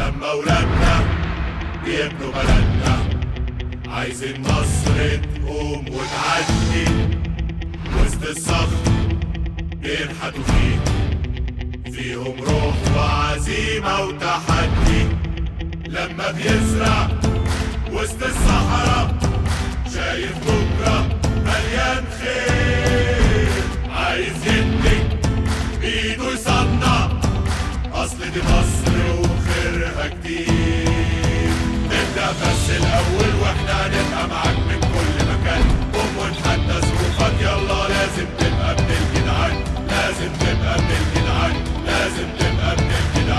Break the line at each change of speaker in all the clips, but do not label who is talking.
لما ولادنا بيبنوا بلدنا عايزين مصر تقوم وتعدي وسط الصخر بينحتوا فيه فيهم روح وعزيمة وتحدي لما بيزرع وسط الصحراء شايف بكرة مليان خير عايز يدي بإيده يصنع أصل دي مصر وخيرها كتير نبدأ بس الأول وإحنا هنبقى معاك من كل مكان قوم ونتحدى ظروفك يلا لازم تبقى من الجدعان لازم تبقى من الجدعان لازم تبقى من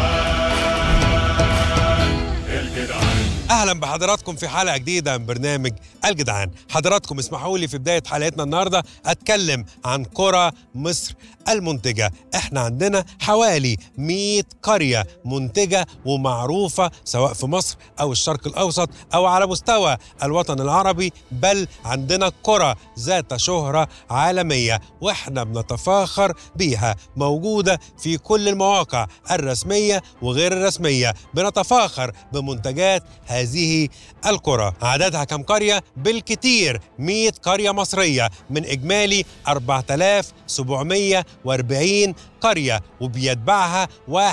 الجدعان الجدعان
اهلا بحضراتكم في حلقه جديده من برنامج الجدعان حضراتكم اسمحوا لي في بدايه حلقتنا النهارده اتكلم عن قرى مصر المنتجه احنا عندنا حوالي 100 قريه منتجه ومعروفه سواء في مصر او الشرق الاوسط او على مستوى الوطن العربي بل عندنا قرى ذات شهره عالميه واحنا بنتفاخر بيها موجوده في كل المواقع الرسميه وغير الرسميه بنتفاخر بمنتجات هذه القرى عددها كم قرية؟ بالكتير 100 قرية مصرية من إجمالي 4740 قرية وبيتبعها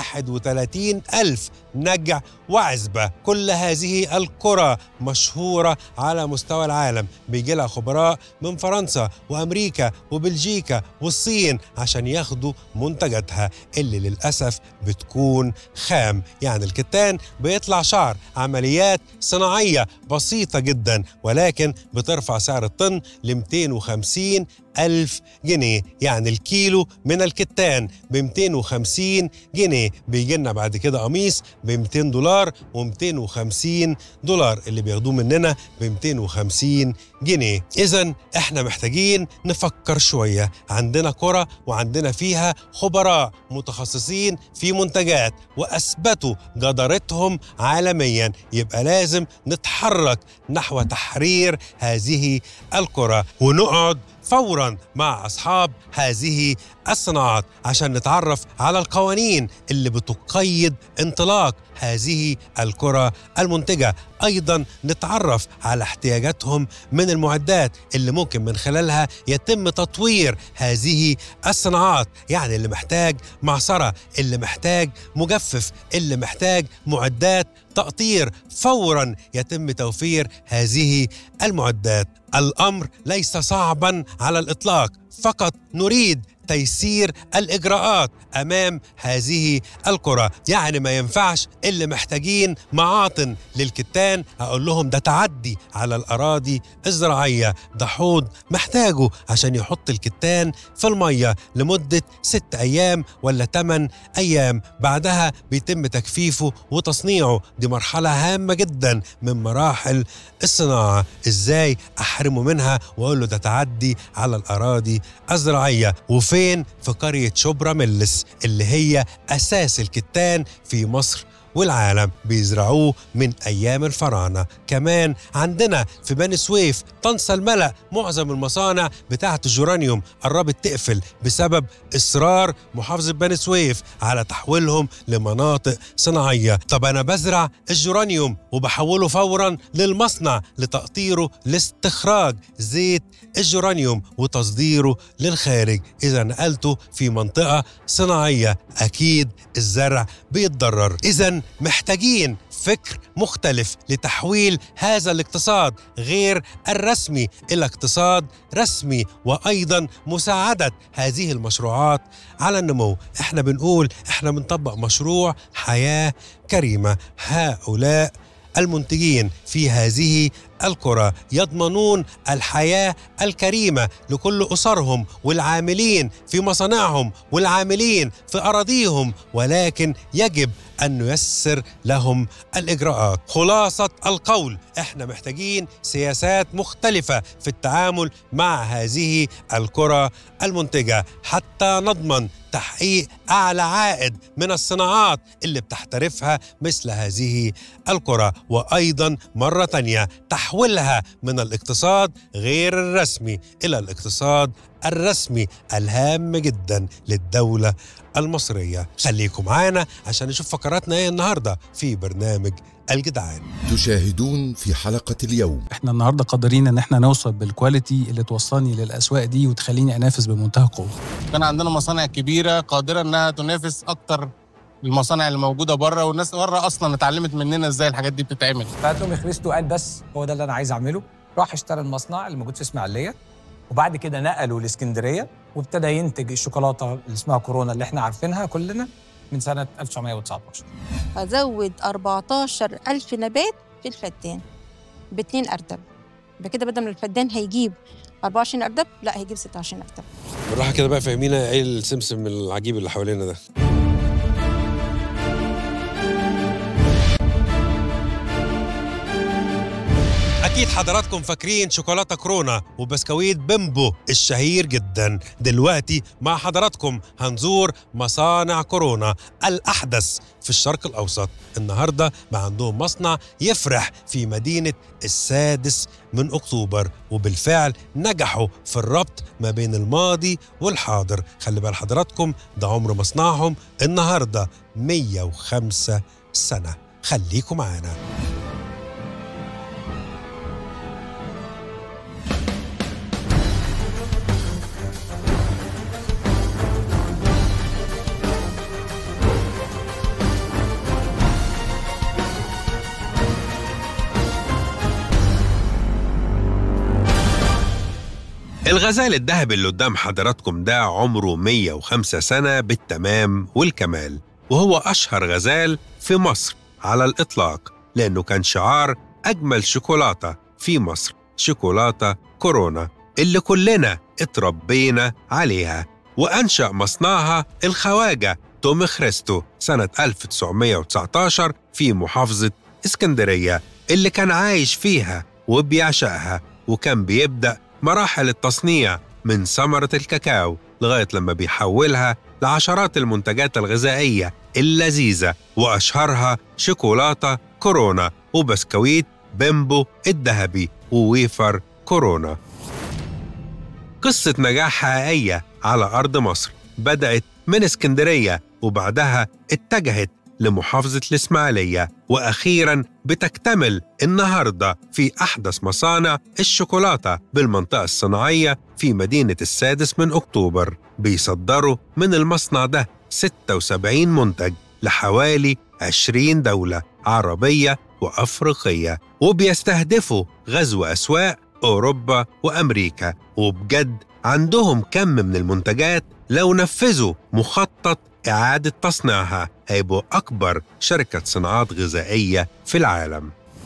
31 ألف نجع وعزبة كل هذه القرى مشهورة على مستوى العالم بيجي لها خبراء من فرنسا وأمريكا وبلجيكا والصين عشان ياخدوا منتجاتها اللي للأسف بتكون خام يعني الكتان بيطلع شعر عمليات صناعية بسيطة جدا ولكن بترفع سعر الطن ل 250 ألف جنيه يعني الكيلو من الكتان ب 250 جنيه بيجي لنا بعد كده قميص ب 200 دولار و250 دولار اللي بياخدوه مننا ب 250 جنيه اذا احنا محتاجين نفكر شويه عندنا قرى وعندنا فيها خبراء متخصصين في منتجات واثبتوا جدارتهم عالميا يبقى لازم نتحرك نحو تحرير هذه القرى ونقعد فورا مع اصحاب هذه الصناعات عشان نتعرف على القوانين اللي بتقيد انطلاق هذه القرى المنتجه ايضا نتعرف على احتياجاتهم من المعدات اللي ممكن من خلالها يتم تطوير هذه الصناعات يعني اللي محتاج معصره اللي محتاج مجفف اللي محتاج معدات تقطير فورا يتم توفير هذه المعدات الامر ليس صعبا على الاطلاق فقط نريد تيسير الاجراءات امام هذه القرى يعني ما ينفعش اللي محتاجين معاطن للكتان اقول لهم ده تعدي على الاراضي الزراعيه ده حوض محتاجه عشان يحط الكتان في الميه لمده ست ايام ولا ثمان ايام بعدها بيتم تجفيفه وتصنيعه دي مرحله هامه جدا من مراحل الصناعه ازاي احرمه منها واقول له ده تعدي على الاراضي الزراعيه وفين في قريه شبرا ملس اللي هي اساس الكتان في مصر والعالم بيزرعوه من ايام الفراعنه كمان عندنا في بني سويف طنسا الملا معظم المصانع بتاعه الجورانيوم قربت تقفل بسبب اصرار محافظه بني سويف على تحويلهم لمناطق صناعيه طب انا بزرع الجورانيوم وبحوله فورا للمصنع لتقطيره لاستخراج زيت الجورانيوم وتصديره للخارج اذا نقلته في منطقه صناعيه اكيد الزرع بيتضرر اذا محتاجين فكر مختلف لتحويل هذا الاقتصاد غير الرسمي الى اقتصاد رسمي وايضا مساعده هذه المشروعات على النمو احنا بنقول احنا بنطبق مشروع حياه كريمه هؤلاء المنتجين في هذه القرى يضمنون الحياه الكريمه لكل اسرهم والعاملين في مصانعهم والعاملين في اراضيهم ولكن يجب ان نيسر لهم الاجراءات خلاصه القول احنا محتاجين سياسات مختلفه في التعامل مع هذه القرى المنتجه حتى نضمن تحقيق اعلى عائد من الصناعات اللي بتحترفها مثل هذه القرى وايضا مره تانيه تحويل وتحويلها من الاقتصاد غير الرسمي إلى الاقتصاد الرسمي الهام جدا للدولة المصرية خليكم معانا عشان نشوف فقراتنا ايه النهاردة في برنامج الجدعان
تشاهدون في حلقة اليوم
احنا النهارده قادرين ان احنا نوصل بالكواليتي اللي توصلني للاسواق دي وتخليني انافس بمنتهى القوه
كان عندنا مصانع كبيره قادره انها تنافس اكتر المصانع اللي موجوده بره والناس بره اصلا اتعلمت مننا ازاي الحاجات دي بتتعمل
فاتومي خريستو قال بس هو ده اللي انا عايز اعمله راح اشترى المصنع اللي موجود في اسماعيليه وبعد كده نقله لاسكندريه وابتدى ينتج الشوكولاته اللي اسمها كورونا اللي احنا عارفينها كلنا من سنه 1919
هزود 14 ألف نبات في الفدان باتنين أردب يبقى كده بدل ما الفدان هيجيب 24 أردب لا هيجيب 26 أردب
بالراحة كده بقى فاهمينا ايه السمسم العجيب اللي حوالينا ده أكيد حضراتكم فاكرين شوكولاتة كورونا وبسكويت بيمبو الشهير جدا دلوقتي مع حضراتكم هنزور مصانع كورونا الأحدث في الشرق الأوسط النهاردة ما عندهم مصنع يفرح في مدينة السادس من أكتوبر وبالفعل نجحوا في الربط ما بين الماضي والحاضر خلي بال حضراتكم ده عمر مصنعهم النهاردة 105 سنة خليكم معانا الغزال الذهبي اللي قدام حضراتكم ده عمره 105 سنة بالتمام والكمال وهو أشهر غزال في مصر على الإطلاق لأنه كان شعار أجمل شوكولاتة في مصر شوكولاتة كورونا اللي كلنا اتربينا عليها وأنشأ مصنعها الخواجة توم خريستو سنة 1919 في محافظة اسكندرية اللي كان عايش فيها وبيعشقها وكان بيبدأ مراحل التصنيع من ثمرة الكاكاو لغاية لما بيحولها لعشرات المنتجات الغذائية اللذيذة وأشهرها شوكولاتة كورونا وبسكويت بيمبو الذهبي وويفر كورونا قصة نجاح حقيقية على أرض مصر بدأت من اسكندرية وبعدها اتجهت لمحافظة الإسماعيلية وأخيرا بتكتمل النهاردة في أحدث مصانع الشوكولاتة بالمنطقة الصناعية في مدينة السادس من أكتوبر بيصدروا من المصنع ده 76 منتج لحوالي 20 دولة عربية وأفريقية وبيستهدفوا غزو أسواق أوروبا وأمريكا وبجد عندهم كم من المنتجات لو نفذوا مخطط إعادة تصنيعها هيبقوا أكبر شركة صناعات غذائية في العالم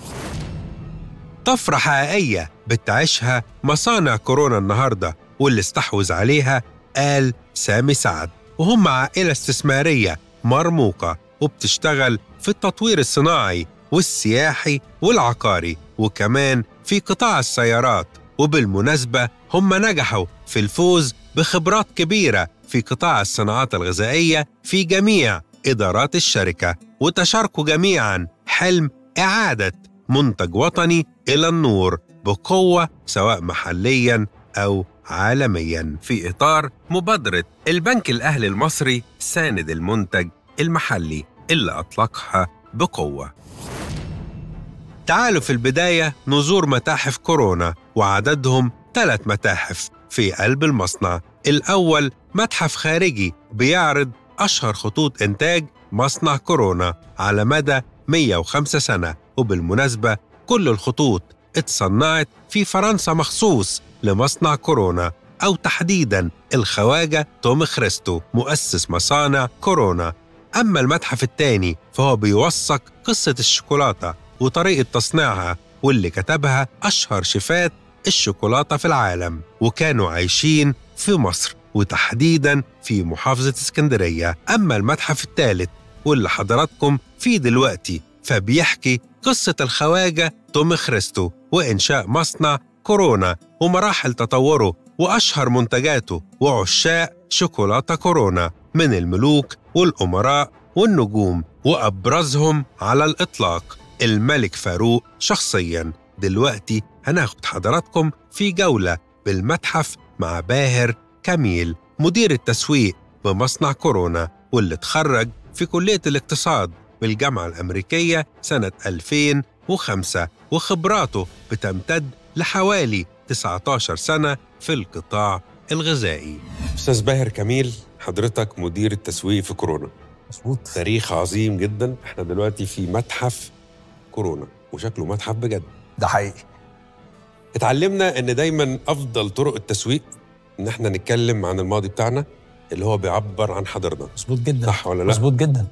طفرة حقيقية بتعيشها مصانع كورونا النهاردة واللي استحوذ عليها آل سامي سعد وهم عائلة استثمارية مرموقة وبتشتغل في التطوير الصناعي والسياحي والعقاري وكمان في قطاع السيارات وبالمناسبة هم نجحوا في الفوز بخبرات كبيرة في قطاع الصناعات الغذائية في جميع إدارات الشركة وتشاركوا جميعا حلم إعادة منتج وطني إلى النور بقوة سواء محليا أو عالميا في إطار مبادرة البنك الأهلي المصري ساند المنتج المحلي اللي أطلقها بقوة تعالوا في البداية نزور متاحف كورونا وعددهم ثلاث متاحف في قلب المصنع الأول متحف خارجي بيعرض أشهر خطوط إنتاج مصنع كورونا على مدى 105 سنة وبالمناسبة كل الخطوط اتصنعت في فرنسا مخصوص لمصنع كورونا أو تحديداً الخواجة توم خريستو مؤسس مصانع كورونا أما المتحف الثاني فهو بيوثق قصة الشوكولاتة وطريقة تصنيعها واللي كتبها أشهر شيفات الشوكولاتة في العالم وكانوا عايشين في مصر وتحديدا في محافظة اسكندرية أما المتحف الثالث واللي حضراتكم فيه دلوقتي فبيحكي قصة الخواجة توم خريستو وإنشاء مصنع كورونا ومراحل تطوره وأشهر منتجاته وعشاق شوكولاتة كورونا من الملوك والأمراء والنجوم وأبرزهم على الإطلاق الملك فاروق شخصياً دلوقتي هناخد حضراتكم في جولة بالمتحف مع باهر كميل مدير التسويق بمصنع كورونا واللي اتخرج في كلية الاقتصاد بالجامعة الأمريكية سنة 2005 وخبراته بتمتد لحوالي 19 سنة في القطاع الغذائي أستاذ باهر كميل حضرتك مدير التسويق في كورونا
مظبوط
تاريخ عظيم جدا احنا دلوقتي في متحف كورونا وشكله متحف بجد
ده حقيقي
اتعلمنا ان دايما افضل طرق التسويق ان احنا نتكلم عن الماضي بتاعنا اللي هو بيعبر عن حاضرنا
مظبوط جدا
صح ولا لا
مظبوط جدا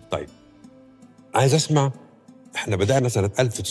عايز اسمع احنا بدأنا سنة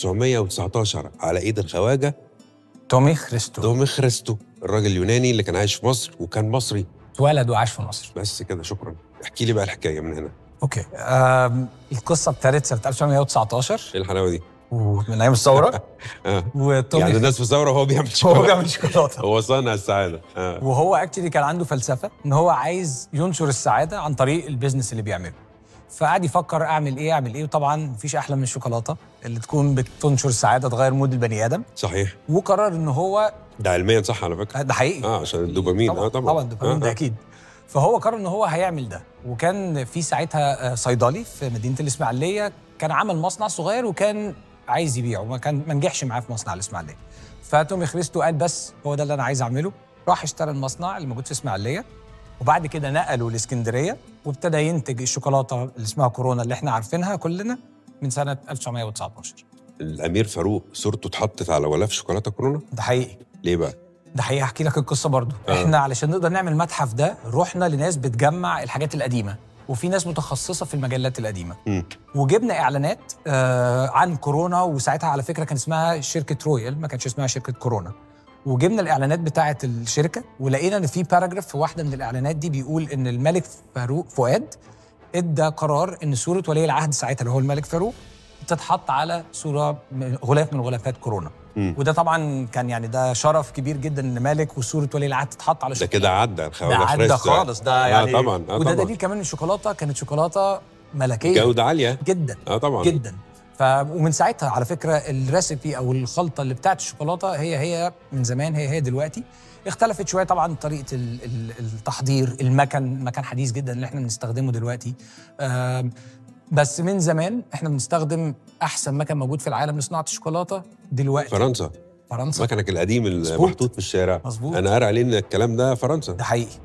1919 على ايد الخواجة
تومي خريستو
دومي خريستو الراجل اليوناني اللي كان عايش في مصر وكان مصري
اتولد وعاش في مصر
بس كده شكرا احكي لي بقى الحكاية من هنا
اوكي آم، القصه ابتدت سنه 1919
ايه الحلاوة دي
ومن ايام الثوره
آه.
وتومي
يعني الناس في ثورة وهو بيعمل
هو
شوكولاتة
بيعمل شوكولاته
هو صانع السعادة آه.
وهو اكشلي كان عنده فلسفه ان هو عايز ينشر السعاده عن طريق البيزنس اللي بيعمله فقعد يفكر اعمل ايه اعمل ايه وطبعا مفيش احلى من الشوكولاته اللي تكون بتنشر السعاده تغير مود البني ادم
صحيح
وقرر ان هو
ده علميا صح على فكرة
ده حقيقي
اه عشان الدوبامين اه طبعا
طبعا الدوبامين
آه،
ده
آه.
اكيد فهو قرر ان هو هيعمل ده وكان في ساعتها آه، صيدلي في مدينه الاسماعيليه كان عمل مصنع صغير وكان عايز يبيعه ما كان ما نجحش معاه في مصنع الاسماعيليه فتومي خريستو قال بس هو ده اللي انا عايز اعمله راح اشترى المصنع اللي موجود في اسماعيليه وبعد كده نقله لاسكندريه وابتدى ينتج الشوكولاته اللي اسمها كورونا اللي احنا عارفينها كلنا من سنه 1919
الامير فاروق صورته اتحطت على غلاف شوكولاته كورونا
ده حقيقي
ليه بقى؟
ده حقيقي احكي لك القصه برضو
آه.
آه. احنا علشان نقدر نعمل متحف ده رحنا لناس بتجمع الحاجات القديمه وفي ناس متخصصه في المجلات القديمه
مم.
وجبنا اعلانات آه عن كورونا وساعتها على فكره كان اسمها شركه رويال ما كانش اسمها شركه كورونا وجبنا الاعلانات بتاعه الشركه ولقينا ان في باراجراف في واحده من الاعلانات دي بيقول ان الملك فاروق فؤاد ادى قرار ان صوره ولي العهد ساعتها اللي هو الملك فاروق تتحط على صوره من- غلاف من غلافات كورونا
مم.
وده طبعا كان يعني ده شرف كبير جدا ان مالك وصوره ولي العهد تتحط على
ده
شوكولاته
كده عدى الخواجه
ده عدى
فريستا.
خالص ده
آه
يعني
طبعا آه
وده
طبعا
دليل كمان ان الشوكولاته كانت شوكولاته ملكيه
جوده عاليه
جدا
اه طبعا
جدا ف ومن ساعتها على فكره الريسيبي او الخلطه اللي بتاعت الشوكولاته هي هي من زمان هي هي دلوقتي اختلفت شويه طبعا طريقه ال- ال- التحضير المكن مكن حديث جدا اللي احنا بنستخدمه دلوقتي آم، بس من زمان احنا بنستخدم احسن مكن موجود في العالم لصناعه الشوكولاته دلوقتي
فرنسا
فرنسا
مكنك القديم
مظبوط.
المحطوط في الشارع
مظبوط.
انا قاري عليه ان الكلام ده فرنسا
ده حقيقي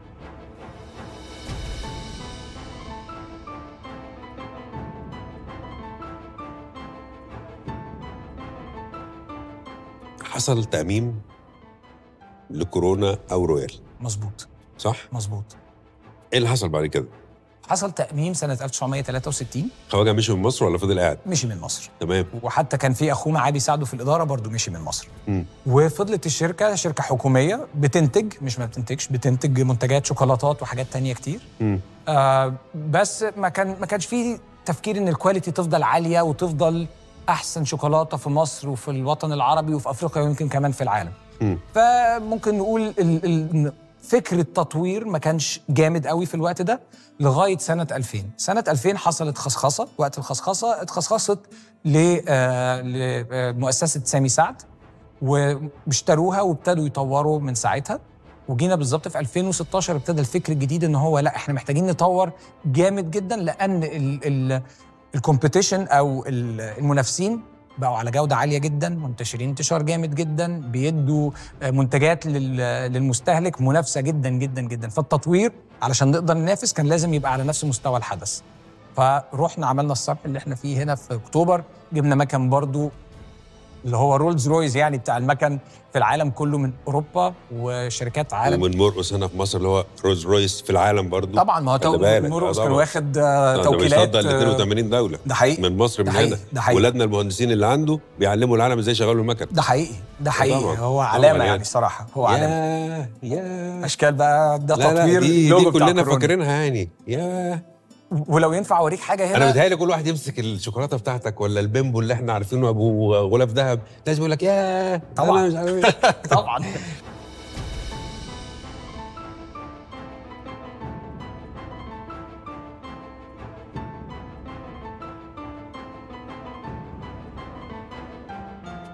حصل تأميم لكورونا او رويال
مظبوط
صح؟
مظبوط
ايه اللي حصل بعد كده؟
حصل تأميم سنة 1963
خواجه مشي من مصر ولا فضل قاعد؟
مشي من مصر
تمام
وحتى كان في اخوه معاه بيساعده في الاداره برضه مشي من مصر
مم.
وفضلت الشركه شركه حكوميه بتنتج مش ما بتنتجش بتنتج منتجات شوكولاتات وحاجات تانية كتير
مم.
آه بس ما كان ما كانش في تفكير ان الكواليتي تفضل عاليه وتفضل احسن شوكولاته في مصر وفي الوطن العربي وفي افريقيا ويمكن كمان في العالم
مم.
فممكن نقول ال ال فكر التطوير ما كانش جامد قوي في الوقت ده لغايه سنه 2000 سنه 2000 حصلت خصخصه وقت الخصخصه اتخصصت ل- آه، لمؤسسه سامي سعد واشتروها وابتدوا يطوروا من ساعتها وجينا بالظبط في 2016 ابتدى الفكر الجديد ان هو لا احنا محتاجين نطور جامد جدا لان ال ال الكومبيتيشن او ال- المنافسين بقوا على جوده عاليه جدا منتشرين انتشار جامد جدا بيدوا آه، منتجات لل- للمستهلك منافسه جدا جدا جدا فالتطوير علشان نقدر ننافس كان لازم يبقى على نفس مستوى الحدث فروحنا عملنا الصرح اللي احنا فيه هنا في اكتوبر جبنا مكن برضو اللي هو رولز رويز يعني بتاع المكن في العالم كله من اوروبا وشركات عالم
ومن مرقص هنا في مصر اللي هو روز رويس في العالم برضو
طبعا ما هو
خلي
تو-
بالك.
مرقص
آه
كان
طبعاً.
واخد آه،
ده
توكيلات
بيصدر ل
آه،
82 دوله
ده حقيقي
من مصر
ده
من
حقيقي،
هنا
ده حقيقي.
ولادنا المهندسين اللي عنده بيعلموا العالم ازاي يشغلوا المكن
ده حقيقي ده حقيقي
طبعاً.
هو
طبعاً
علامه
يعني.
يعني صراحه هو علامه
يا يا
اشكال بقى ده
لا لا
تطوير
دي,
اللوجو
دي
بتاع
كلنا
كورونا.
فاكرينها يعني يا
ولو ينفع اوريك حاجه هنا
انا متهيألي كل واحد يمسك الشوكولاته بتاعتك ولا البيمبو اللي احنا عارفينه ابو غلاف ذهب لازم يقول لك يا
طبعاً.
أنا مش عارف إيه.
طبعا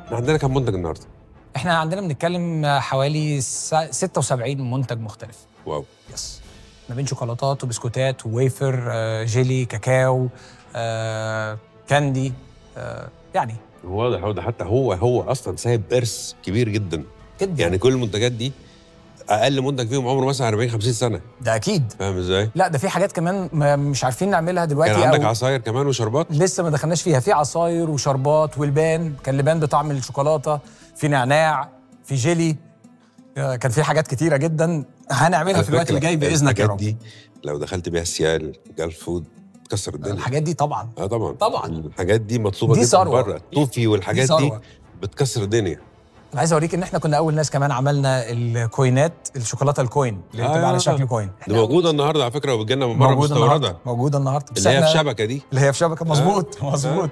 احنا عندنا كام منتج النهارده؟
احنا عندنا بنتكلم حوالي س- 76 منتج مختلف
واو
يس ما بين شوكولاتات وبسكوتات وويفر آه، جيلي كاكاو آه، كاندي آه، يعني
واضح هو ده حتى هو هو اصلا سايب ارث كبير جدا
جدا
يعني كل المنتجات دي اقل منتج فيهم عمره مثلا 40 50 سنه
ده اكيد
فاهم ازاي؟
لا ده في حاجات كمان ما- مش عارفين نعملها دلوقتي
كان عندك
أو
عصاير كمان وشربات
لسه ما دخلناش فيها في عصاير وشربات والبان كان لبان بطعم الشوكولاته في نعناع في جيلي آه، كان في حاجات كتيره جدا هنعملها في الوقت اللي جاي باذنك يا
الحاجات
رب
دي لو دخلت بيها السيال جالف فود تكسر الدنيا
الحاجات دي طبعا
اه طبعا
طبعا.
الحاجات دي مطلوبه
دي
جدا
ثروة.
بره التوفي والحاجات
دي
دي,
ثروة.
بتكسر الدنيا
انا عايز اوريك ان احنا كنا اول ناس كمان عملنا الكوينات الشوكولاته الكوين اللي
آه.
بتبقى على شكل كوين
دي موجوده النهارده على فكره وبتجي لنا من بره
موجوده
مستورده
النهارده موجوده النهارده بس
اللي هي في
إحنا-
شبكه دي
اللي هي في شبكه مظبوط
آه.
مظبوط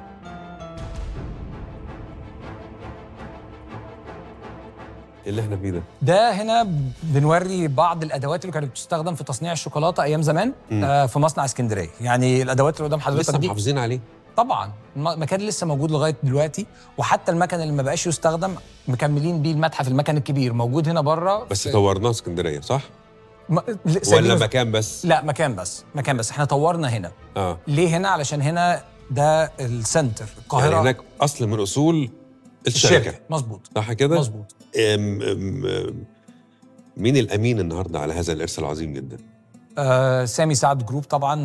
اللي احنا فيه ده
ده هنا بنوري بعض الادوات اللي كانت بتستخدم في تصنيع الشوكولاته ايام زمان
مم.
آه في مصنع اسكندريه يعني الادوات اللي قدام حضرتك
لسه
دي
محافظين عليه
طبعا الم- مكان لسه موجود لغايه دلوقتي وحتى المكن اللي ما بقاش يستخدم مكملين بيه المتحف المكن الكبير موجود هنا بره
بس
في-
طورناه اسكندريه صح؟
م... ل-
ولا
سايبينه-
مكان بس؟
لا مكان بس مكان بس احنا طورنا هنا
اه
ليه هنا علشان هنا ده السنتر القاهره
يعني هناك اصل من اصول الشركه,
الشركه مظبوط
صح كده؟
مظبوط
أم أم أم مين الامين النهارده على هذا الارث العظيم جدا؟
آه سامي سعد جروب طبعا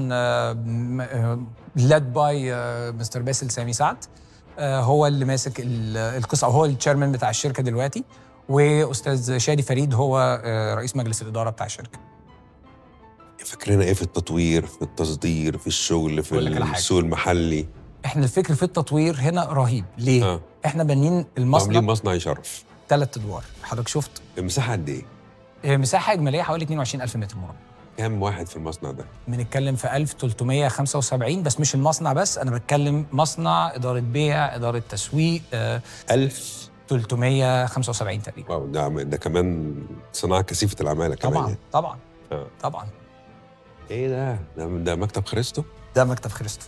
ليد باي مستر باسل سامي سعد آه هو اللي ماسك ال- القصه او هو التشيرمان بتاع الشركه دلوقتي واستاذ شادي فريد هو آه رئيس مجلس الاداره بتاع الشركه
فاكرنا ايه في التطوير في التصدير في الشغل في
أقول لك على حاجة.
السوق المحلي
احنا الفكر في التطوير هنا رهيب ليه
اه
احنا بانيين
عاملين
المصنع
مصنع يشرف
ثلاث ادوار حضرتك شفت
المساحه قد ايه؟
آه، مساحه اجماليه حوالي 22000 متر مربع
كام واحد في المصنع ده؟
بنتكلم في 1375 بس مش المصنع بس انا بتكلم مصنع اداره بيع اداره تسويق آه
1000
375 تقريبا
واو ده ده كمان صناعه كثيفه العماله كمان
طبعا
يعني.
طبعا
آه.
طبعا
ايه ده؟ ده, ده مكتب خريستو؟
ده مكتب خريستو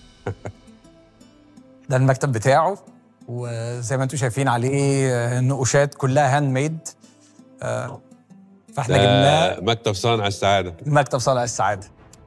ده المكتب بتاعه وزي ما انتم شايفين عليه آه، نقوشات كلها هاند ميد آه، فاحنا جبناه
ده مكتب صانع السعاده
مكتب صانع السعاده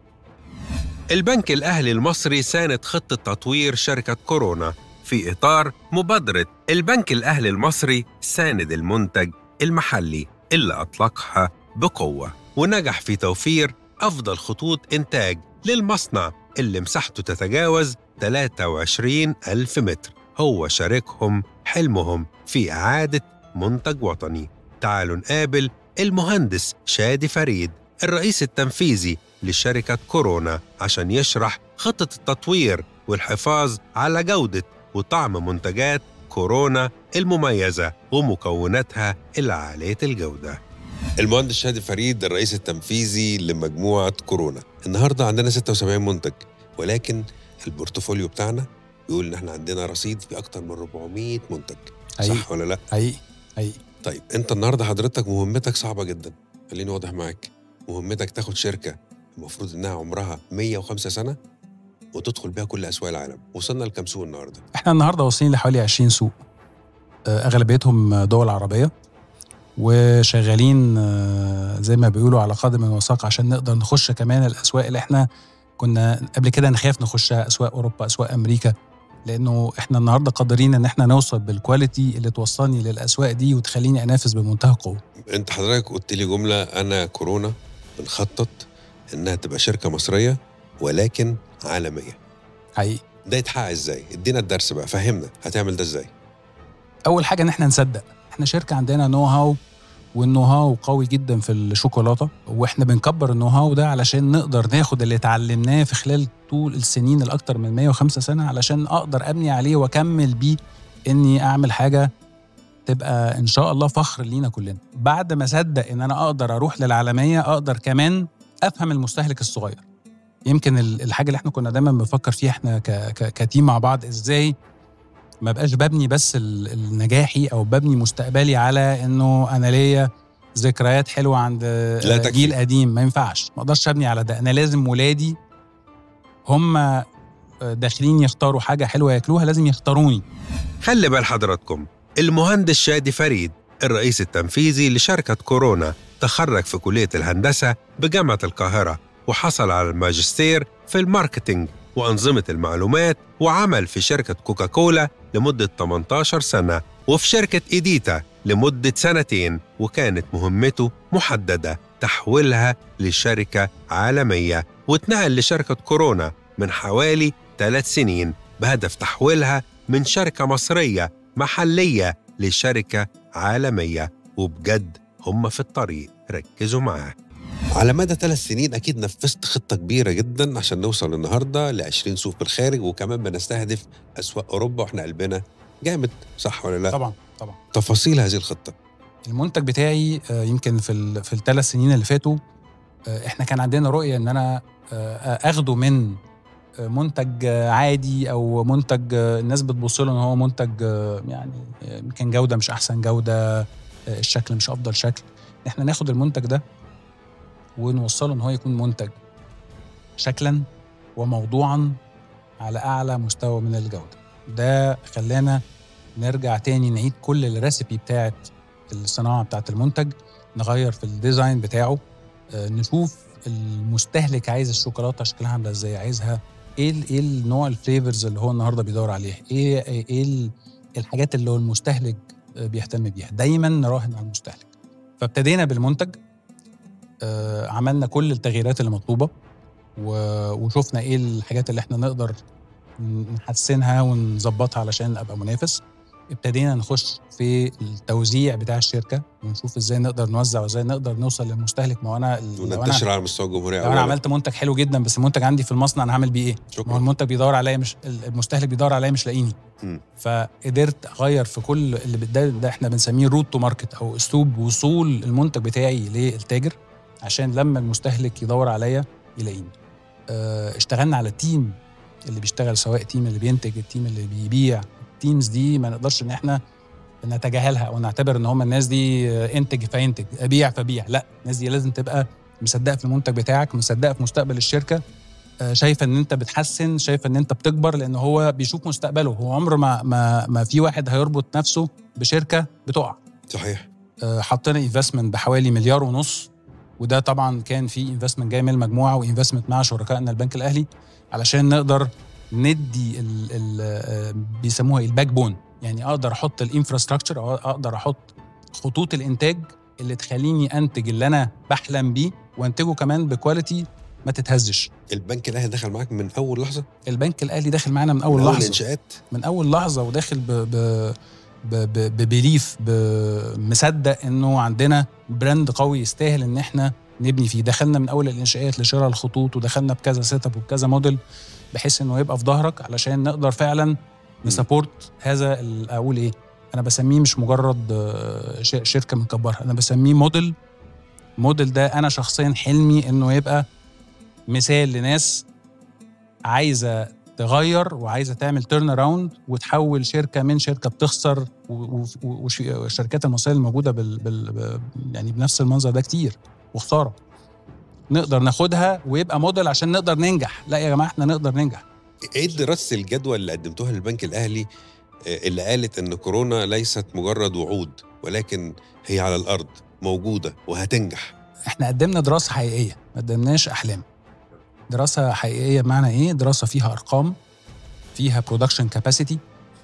البنك الأهلي المصري ساند خطة تطوير شركة كورونا في إطار مبادرة البنك الأهلي المصري ساند المنتج المحلي اللي أطلقها بقوة ونجح في توفير أفضل خطوط إنتاج للمصنع اللي مساحته تتجاوز 23 ألف متر هو شاركهم حلمهم في إعادة منتج وطني تعالوا نقابل المهندس شادي فريد الرئيس التنفيذي لشركة كورونا عشان يشرح خطة التطوير والحفاظ على جودة وطعم منتجات كورونا المميزة ومكوناتها العالية الجودة المهندس شادي فريد الرئيس التنفيذي لمجموعة كورونا النهاردة عندنا 76 منتج ولكن البورتفوليو بتاعنا بيقول ان احنا عندنا رصيد في اكتر من 400 منتج
حقيقي
صح ولا لا
حقيقي حقيقي
طيب انت النهارده حضرتك مهمتك صعبه جدا خليني واضح معاك مهمتك تاخد شركه المفروض انها عمرها 105 سنه وتدخل بيها كل اسواق العالم وصلنا لكام سوق النهارده
احنا النهارده واصلين لحوالي 20 سوق آه، اغلبيتهم دول عربيه وشغالين آه، زي ما بيقولوا على قدم وساق عشان نقدر نخش كمان الاسواق اللي احنا كنا قبل كده نخاف نخشها اسواق اوروبا اسواق امريكا لانه احنا النهارده قادرين ان احنا نوصل بالكواليتي اللي توصلني للاسواق دي وتخليني انافس بمنتهى القوه
انت حضرتك قلت لي جمله انا كورونا بنخطط انها تبقى شركه مصريه ولكن عالميه
حقيقي
ده يتحقق ازاي ادينا الدرس بقى فهمنا هتعمل ده ازاي
اول حاجه ان احنا نصدق احنا شركه عندنا نو هاو والنو هاو قوي جدا في الشوكولاته واحنا بنكبر النو هاو ده علشان نقدر ناخد اللي اتعلمناه في خلال طول السنين الاكتر من 105 سنه علشان اقدر ابني عليه واكمل بيه اني اعمل حاجه تبقى ان شاء الله فخر لينا كلنا بعد ما اصدق ان انا اقدر اروح للعالميه اقدر كمان افهم المستهلك الصغير يمكن ال- الحاجه اللي احنا كنا دايما بنفكر فيها احنا ك ك كتيم مع بعض ازاي ما بقاش ببني بس ال- النجاحي او ببني مستقبلي على انه انا ليا ذكريات حلوه عند
لا تكفي.
جيل قديم ما ينفعش ما اقدرش ابني على ده انا لازم ولادي هم آه، داخلين يختاروا حاجه حلوه ياكلوها لازم يختاروني
خلي بال حضراتكم المهندس شادي فريد الرئيس التنفيذي لشركة كورونا تخرج في كلية الهندسة بجامعة القاهرة وحصل على الماجستير في الماركتينج وأنظمة المعلومات وعمل في شركة كوكاكولا لمدة 18 سنة وفي شركة إيديتا لمدة سنتين وكانت مهمته محددة تحويلها لشركة عالمية واتنقل لشركة كورونا من حوالي ثلاث سنين بهدف تحويلها من شركة مصرية محلية لشركة عالمية وبجد هم في الطريق ركزوا معاه على مدى ثلاث سنين أكيد نفذت خطة كبيرة جدا عشان نوصل النهاردة ل 20 سوق بالخارج وكمان بنستهدف أسواق أوروبا وإحنا قلبنا جامد صح ولا لا؟
طبعا طبعا
تفاصيل هذه الخطة
المنتج بتاعي آه، يمكن في ال- في الثلاث سنين اللي فاتوا آه، احنا كان عندنا رؤيه ان انا آه، اخده من آه، منتج آه، عادي او منتج آه، الناس بتبص له ان هو منتج آه، يعني آه، يمكن جوده مش احسن جوده آه، الشكل مش افضل شكل احنا ناخد المنتج ده ونوصله ان هو يكون منتج شكلا وموضوعا على اعلى مستوى من الجوده ده خلانا نرجع تاني نعيد كل الريسبي بتاعت الصناعه بتاعت المنتج نغير في الديزاين بتاعه آه، نشوف المستهلك عايز الشوكولاته شكلها عامله ازاي عايزها ايه ال- ايه النوع الفليفرز اللي هو النهارده بيدور عليها ايه ايه إيه ال- الحاجات اللي هو المستهلك آه، بيهتم بيها دايما نراهن على المستهلك فابتدينا بالمنتج آه، عملنا كل التغييرات اللي مطلوبه و- وشفنا ايه الحاجات اللي احنا نقدر نحسنها ونظبطها علشان ابقى منافس ابتدينا نخش في التوزيع بتاع الشركه ونشوف ازاي نقدر نوزع وازاي نقدر نوصل للمستهلك ما هو انا لو انا
وننتشر على مستوى الجمهورية
لو انا
أولاً.
عملت منتج حلو جدا بس المنتج عندي في المصنع انا هعمل بيه ايه؟ ما هو
شكرا
المنتج بيدور عليا مش المستهلك بيدور عليا مش لاقيني
مم.
فقدرت اغير في كل اللي ده, ده احنا بنسميه روت تو ماركت او اسلوب وصول المنتج بتاعي للتاجر عشان لما المستهلك يدور عليا يلاقيني اه، اشتغلنا على التيم اللي بيشتغل سواء تيم اللي بينتج التيم اللي بيبيع التيمز دي ما نقدرش ان احنا نتجاهلها او نعتبر ان هم الناس دي اه، انتج فينتج ابيع فبيع لا الناس دي لازم تبقى مصدقه في المنتج بتاعك مصدقه في مستقبل الشركه آه، شايفه ان انت بتحسن شايفه ان انت بتكبر لان هو بيشوف مستقبله هو عمر ما ما ما في واحد هيربط نفسه بشركه بتقع
صحيح
آه، حطينا انفستمنت بحوالي مليار ونص وده طبعا كان في انفستمنت جاي من المجموعه وانفستمنت مع شركائنا البنك الاهلي علشان نقدر ندي ال ال آه، بيسموها إيه؟ الباك بون يعني اقدر احط الانفراستراكشر او اقدر احط خطوط الانتاج اللي تخليني انتج اللي انا بحلم بيه وانتجه كمان بكواليتي ما تتهزش
البنك الأهلي دخل معاك من أول لحظة
البنك الاهلي داخل معانا من اول
من أول
لحظه
إنشاءات
من اول لحظه وداخل ب ب ب ب ببليف ب- مصدق انه عندنا براند قوي يستاهل ان احنا نبني فيه دخلنا من اول الانشاءات لشراء الخطوط ودخلنا بكذا سيت اب وبكذا موديل بحيث انه يبقى في ظهرك علشان نقدر فعلا نسابورت هذا ال- اقول ايه انا بسميه مش مجرد آه، ش- شركه بنكبرها انا بسميه موديل موديل ده انا شخصيا حلمي انه يبقى مثال لناس عايزه تغير وعايزه تعمل تيرن اراوند وتحول شركه من شركه بتخسر و- و- وش- والشركات المصريه الموجوده بال بال ب- يعني بنفس المنظر ده كتير وخساره نقدر ناخدها ويبقى موديل عشان نقدر ننجح لا يا جماعه احنا نقدر ننجح
ايه دراسه الجدوى اللي قدمتوها للبنك الاهلي آه، اللي قالت ان كورونا ليست مجرد وعود ولكن هي على الارض موجوده وهتنجح
احنا قدمنا دراسه حقيقيه ما قدمناش احلام دراسه حقيقيه بمعنى ايه دراسه فيها ارقام فيها برودكشن كاباسيتي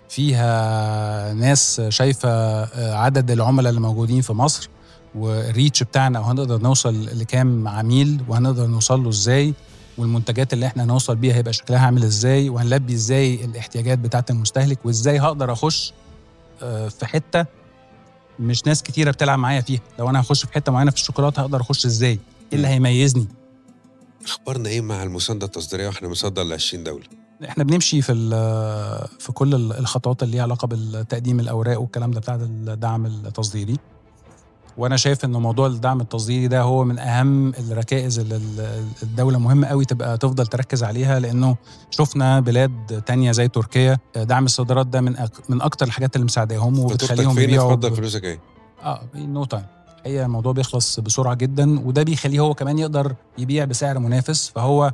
فيها ناس شايفه آه، عدد العملاء اللي موجودين في مصر والريتش بتاعنا وهنقدر نوصل لكام عميل وهنقدر نوصل له ازاي والمنتجات اللي احنا هنوصل بيها هيبقى شكلها عامل ازاي وهنلبي ازاي الاحتياجات بتاعه المستهلك وازاي هقدر اخش آه، في حته مش ناس كتيره بتلعب معايا فيها لو انا هخش في حته معينه في الشوكولاته هقدر اخش ازاي ايه اللي
مم.
هيميزني
اخبارنا ايه مع المسانده التصديريه واحنا مصدر ل 20 دوله
احنا بنمشي في ال- في كل ال- الخطوات اللي ليها علاقه بالتقديم الاوراق والكلام ده بتاع الدعم التصديري وانا شايف ان موضوع الدعم التصديري ده هو من اهم الركائز اللي ال- الدوله مهمه قوي تبقى تفضل تركز عليها لانه شفنا بلاد تانية زي تركيا دعم الصادرات ده من أك من اكتر الحاجات اللي مساعداهم
فاتورتك
وبتخليهم
فين
يبيعوا
اتفضل
ب-
فلوسك ايه
اه نو تايم الحقيقه الموضوع بيخلص بسرعه جدا وده بيخليه هو كمان يقدر يبيع بسعر منافس فهو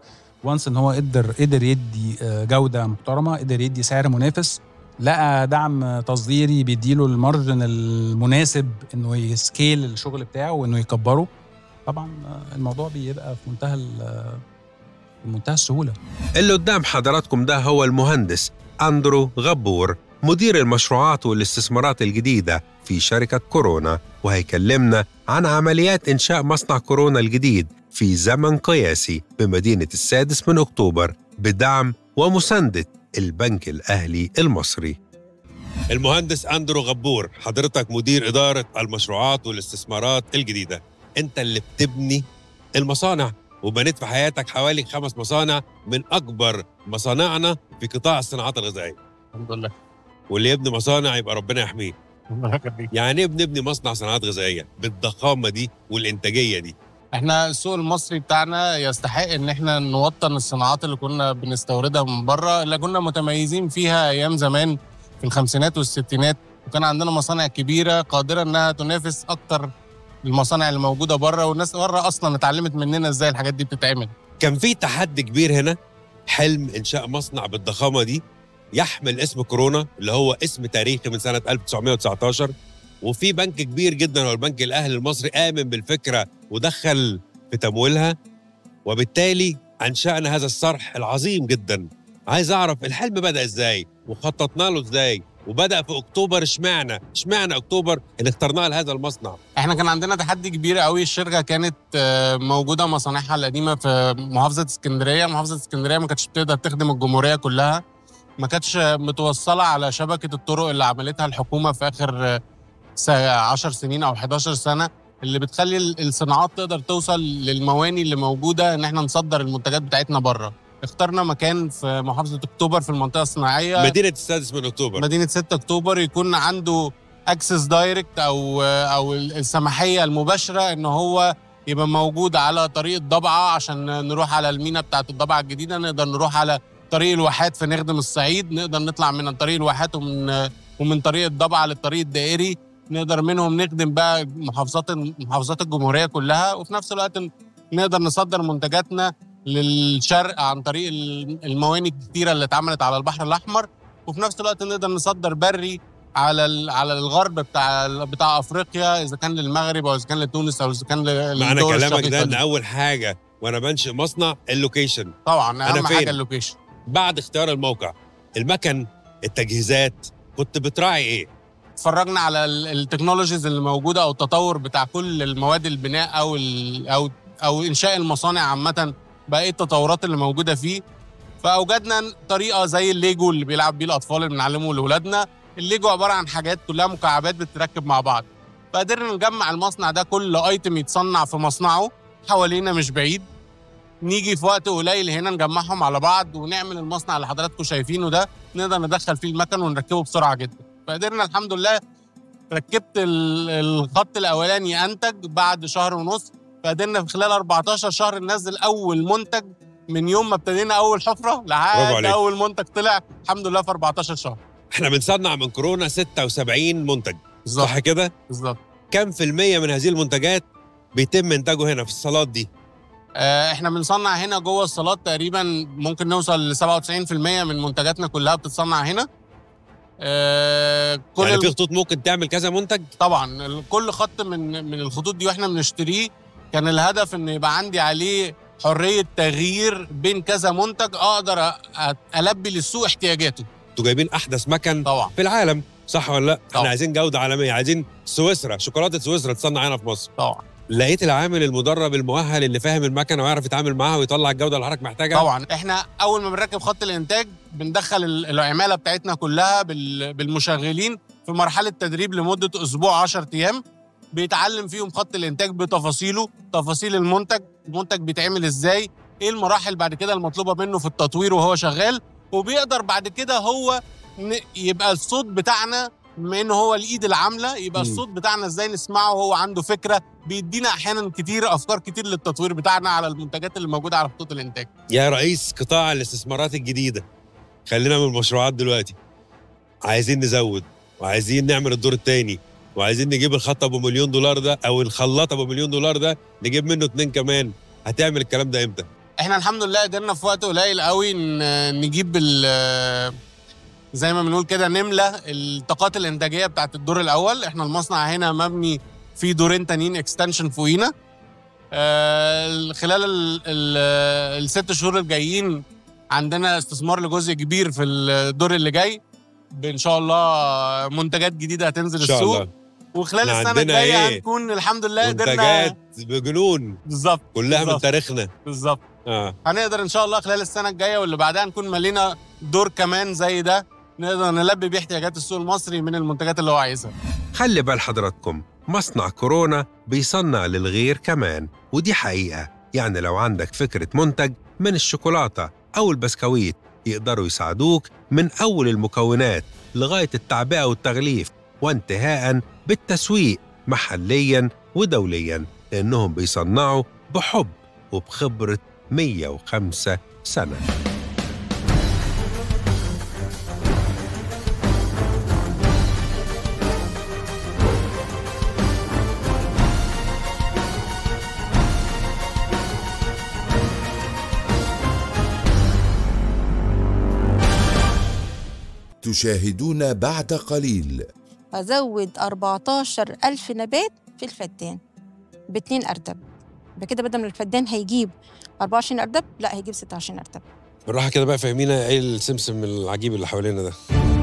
وانس ان هو قدر قدر يدي آه، جوده محترمه قدر يدي سعر منافس لقى دعم تصديري بيديله المارجن المناسب انه يسكيل الشغل بتاعه وانه يكبره طبعا آه، الموضوع بيبقى في منتهى ال- آه، في منتهى السهوله
اللي قدام حضراتكم ده هو المهندس أندرو غبور مدير المشروعات والاستثمارات الجديدة في شركة كورونا وهيكلمنا عن عمليات إنشاء مصنع كورونا الجديد في زمن قياسي بمدينة السادس من أكتوبر بدعم ومساندة البنك الأهلي المصري المهندس أندرو غبور حضرتك مدير إدارة المشروعات والاستثمارات الجديدة أنت اللي بتبني المصانع وبنيت في حياتك حوالي خمس مصانع من أكبر مصانعنا في قطاع الصناعات الغذائية
الحمد لله
واللي يبني مصانع يبقى ربنا يحميه
ربنا يخليك.
يعني ايه بنبني مصنع صناعات غذائية بالضخامة دي والإنتاجية دي
احنا السوق المصري بتاعنا يستحق ان احنا نوطن الصناعات اللي كنا بنستوردها من بره اللي كنا متميزين فيها ايام زمان في الخمسينات والستينات وكان عندنا مصانع كبيره قادره انها تنافس اكتر المصانع اللي موجوده بره والناس بره اصلا اتعلمت مننا ازاي الحاجات دي بتتعمل
كان في تحدي كبير هنا حلم إنشاء مصنع بالضخامة دي يحمل اسم كورونا اللي هو اسم تاريخي من سنة 1919 وفي بنك كبير جدا هو البنك الأهلي المصري آمن بالفكرة ودخل في تمويلها وبالتالي أنشأنا هذا الصرح العظيم جدا عايز أعرف الحلم بدأ إزاي وخططنا له إزاي وبدأ في أكتوبر اشمعنى اشمعنى أكتوبر اللي اخترناه لهذا المصنع
احنا كان عندنا تحدي كبير قوي الشركه كانت آه، موجوده مصانعها القديمه في محافظه اسكندريه محافظه اسكندريه ما كانتش بتقدر تخدم الجمهوريه كلها ما كانتش متوصله على شبكه الطرق اللي عملتها الحكومه في اخر 10 سنين او 11 سنه اللي بتخلي ال- الصناعات تقدر توصل للمواني اللي موجوده ان احنا نصدر المنتجات بتاعتنا بره اخترنا مكان في محافظه اكتوبر في المنطقه الصناعيه
مدينة السادس من أكتوبر
مدينه 6 اكتوبر يكون عنده اكسس دايركت او او السماحيه المباشره ان هو يبقى موجود على طريق الضبعه عشان نروح على المينا بتاعه الضبعه الجديده نقدر نروح على طريق الواحات في نخدم الصعيد نقدر نطلع من طريق الواحات ومن ومن طريق الضبعه للطريق الدائري نقدر منهم نخدم بقى محافظات محافظات الجمهوريه كلها وفي نفس الوقت نقدر نصدر منتجاتنا للشرق عن طريق المواني الكتيره اللي اتعملت على البحر الاحمر وفي نفس الوقت نقدر نصدر بري على ال- على الغرب بتاع بتاع افريقيا اذا كان للمغرب او اذا كان لتونس او اذا كان ل-
معنى
للدول
كلامك
الشقيقة
ده ان
دي.
اول حاجه وانا بنشئ مصنع اللوكيشن
طبعا
أنا
اهم
فين؟
حاجه اللوكيشن
بعد اختيار الموقع المكن التجهيزات كنت بتراعي ايه
اتفرجنا على ال- التكنولوجيز اللي موجوده او التطور بتاع كل المواد البناء او ال او او انشاء المصانع عامه بقى ايه التطورات اللي موجوده فيه فاوجدنا طريقه زي الليجو اللي بيلعب بيه الاطفال اللي بنعلمه لاولادنا الليجو عباره عن حاجات كلها مكعبات بتتركب مع بعض فقدرنا نجمع المصنع ده كل ايتم يتصنع في مصنعه حوالينا مش بعيد نيجي في وقت قليل هنا نجمعهم على بعض ونعمل المصنع اللي حضراتكم شايفينه ده نقدر ندخل فيه المكن ونركبه بسرعه جدا فقدرنا الحمد لله ركبت ال- الخط الاولاني انتج بعد شهر ونص فقدرنا في خلال 14 شهر ننزل اول منتج من يوم ما ابتدينا اول حفره
برافو
لحد
عليك.
اول منتج طلع الحمد لله في 14 شهر
احنا بنصنع من كورونا 76 منتج
بالظبط
صح كده
بالظبط
كم في المية من هذه المنتجات بيتم انتاجه هنا في الصالات دي
آه، احنا بنصنع هنا جوه الصالات تقريبا ممكن نوصل ل 97% من منتجاتنا كلها بتتصنع هنا آه، كل
يعني
الم-
في خطوط ممكن تعمل كذا منتج
طبعا ال- كل خط من من الخطوط دي واحنا بنشتريه كان الهدف ان يبقى عندي عليه حريه تغيير بين كذا منتج اقدر أ- أ- البي للسوق احتياجاته
انتوا جايبين احدث مكن
طبعا
في العالم صح ولا لا احنا
طبعا.
عايزين جوده عالميه عايزين سويسرا شوكولاته سويسرا تصنع هنا في مصر
طبعا
لقيت العامل المدرب المؤهل اللي فاهم المكنه ويعرف يتعامل معاها ويطلع الجوده اللي حضرتك محتاجها
طبعا احنا اول ما بنركب خط الانتاج بندخل ال- العماله بتاعتنا كلها بال- بالمشغلين في مرحله تدريب لمده اسبوع 10 ايام بيتعلم فيهم خط الانتاج بتفاصيله تفاصيل المنتج المنتج بيتعمل ازاي ايه المراحل بعد كده المطلوبه منه في التطوير وهو شغال وبيقدر بعد كده هو ن- يبقى الصوت بتاعنا بما ان هو الايد العامله يبقى
مم.
الصوت بتاعنا ازاي نسمعه وهو عنده فكره بيدينا احيانا كتير افكار كتير للتطوير بتاعنا على المنتجات اللي موجوده على خطوط الانتاج
يا رئيس قطاع الاستثمارات الجديده خلينا من المشروعات دلوقتي عايزين نزود وعايزين نعمل الدور الثاني وعايزين نجيب الخط ابو مليون دولار ده او الخلاط ابو مليون دولار ده نجيب منه اتنين كمان هتعمل الكلام ده امتى
احنا الحمد لله قدرنا في وقت قليل قوي ن- نجيب ال- زي ما بنقول كده نملى الطاقات الانتاجيه بتاعت الدور الاول احنا المصنع هنا مبني في دورين تانيين اكستنشن فوقينا آه، خلال ال- ال- الست شهور الجايين عندنا استثمار لجزء كبير في الدور اللي جاي ان شاء الله منتجات جديده هتنزل
ان شاء
السوق
الله
وخلال
إحنا
السنه
عندنا
الجايه
إيه؟
هنكون الحمد لله قدرنا
منتجات بجنون
بالظبط
كلها من
بالظبط.
تاريخنا
بالظبط
اه
هنقدر ان شاء الله خلال السنه الجايه واللي بعدها نكون ملينا دور كمان زي ده نقدر نلبي بيه احتياجات السوق المصري من المنتجات اللي هو عايزها
خلي بال حضراتكم مصنع كورونا بيصنع للغير كمان ودي حقيقة يعني لو عندك فكرة منتج من الشوكولاتة أو البسكويت يقدروا يساعدوك من أول المكونات لغاية التعبئة والتغليف وانتهاء بالتسويق محليا ودوليا لأنهم بيصنعوا بحب وبخبرة 105 سنة
تشاهدون بعد قليل
هزود 14 ألف نبات في الفدان باتنين أردب بكده بدل ما الفدان هيجيب 24 أردب لا هيجيب 26 أردب
بالراحة كده بقى فاهمينا ايه السمسم العجيب اللي حوالينا ده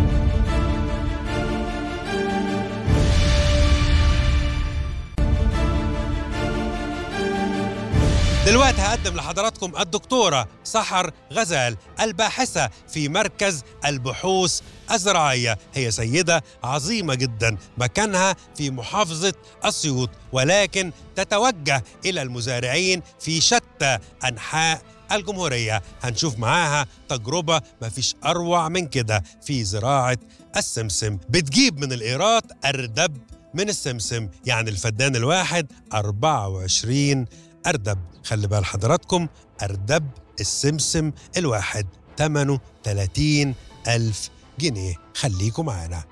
دلوقتي هقدم لحضراتكم الدكتورة سحر غزال الباحثة في مركز البحوث الزراعية هي سيدة عظيمة جدا مكانها في محافظة أسيوط ولكن تتوجه إلى المزارعين في شتى أنحاء الجمهورية هنشوف معاها تجربة مفيش أروع من كده في زراعة السمسم بتجيب من الإيرات أردب من السمسم يعني الفدان الواحد 24 أردب خلي بال حضراتكم أردب السمسم الواحد ثمنه 30 ألف جنيه خليكم معانا